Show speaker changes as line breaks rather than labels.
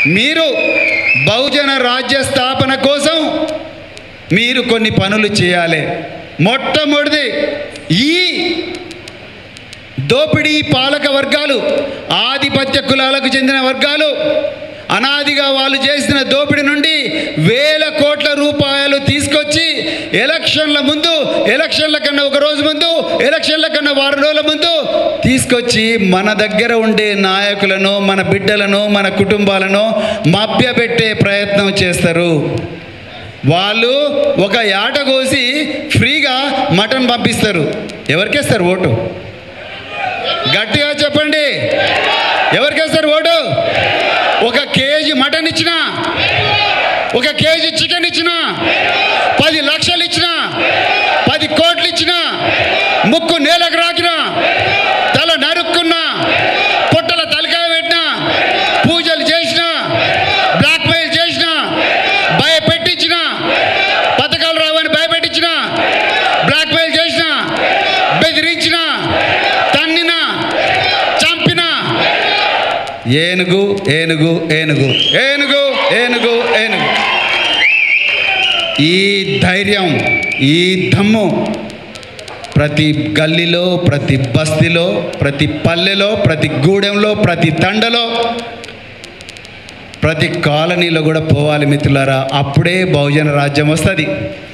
మీరు బహుజన రాజ్య స్థాపన కోసం మీరు కొన్ని పనులు చేయాలి మొట్టమొదటిది ఈ దోపిడీ పాలక వర్గాలు ఆధిపత్య కులాలకు చెందిన వర్గాలు అనాదిగా వాళ్ళు చేసిన దోపిడీ నుండి వేల కోట్ల రూపాయలు తీసుకొచ్చి ఎలక్షన్ల ముందు ఎలక్షన్ల కన్నా ఒక రోజు ముందు ఎలక్షన్ల కన్నా వారం రోజుల ముందు తీసుకొచ్చి మన దగ్గర ఉండే నాయకులను మన బిడ్డలను మన కుటుంబాలను మభ్యపెట్టే ప్రయత్నం చేస్తారు వాళ్ళు ఒక యాట కోసి ఫ్రీగా మటన్ పంపిస్తారు ఎవరికేస్తారు ఓటు గట్టిగా చెప్పండి ఎవరికేస్తారు ఓటు ఒక కేజీ మటన్ ఇచ్చిన ఒక కేజీ చికెన్ ఇచ్చిన పది లక్షలు ఇచ్చిన పది కోట్లు ఇచ్చిన ముక్కు నేలకు రాకిన తల నరుక్కున్నా పుట్టల తలకాయ పెట్టిన పూజలు చేసిన బ్లాక్ మెయిల్ చేసిన భయపెట్టించిన పథకాలు రావని భయపెట్టించిన బ్లాక్ మెయిల్ చేసిన బెదిరించిన తన్నిన చంపిన ఏనుగు ఏనుగు ఏనుగు ఏనుగు ఏనుగు ఏనుగు ఈ ధైర్యం ఈ దమ్ము ప్రతి గల్లీలో ప్రతి బస్తీలో ప్రతి పల్లెలో ప్రతి గూడెంలో ప్రతి తండలో ప్రతి కాలనీలో కూడా పోవాలి మిత్రులారా అప్పుడే బహుజన రాజ్యం వస్తుంది